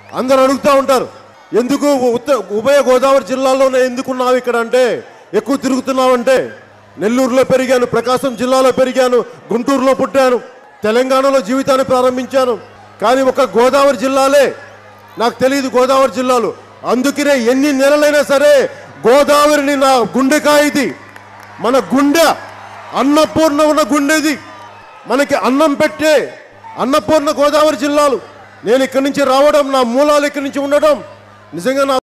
అందరు అడుగుతూ ఉంటారు ఎందుకు ఉత్త ఉభయ గోదావరి జిల్లాలోనే ఎందుకున్నావు ఇక్కడ అంటే ఎక్కువ తిరుగుతున్నావంటే నెల్లూరులో పెరిగాను ప్రకాశం జిల్లాలో పెరిగాను గుంటూరులో పుట్టాను తెలంగాణలో జీవితాన్ని ప్రారంభించాను కానీ ఒక గోదావరి జిల్లాలే నాకు తెలియదు గోదావరి జిల్లాలో అందుకనే ఎన్ని నెలలైనా సరే గోదావరిని నా గుండెకాయ ఇది మన గుండె అన్నపూర్ణ ఉన్న గుండెది మనకి అన్నం పెట్టే అన్నపూర్ణ గోదావరి జిల్లాలు నేను ఇక్కడి నుంచి రావడం నా మూలాలు ఇక్కడి నుంచి ఉండడం నిజంగా నా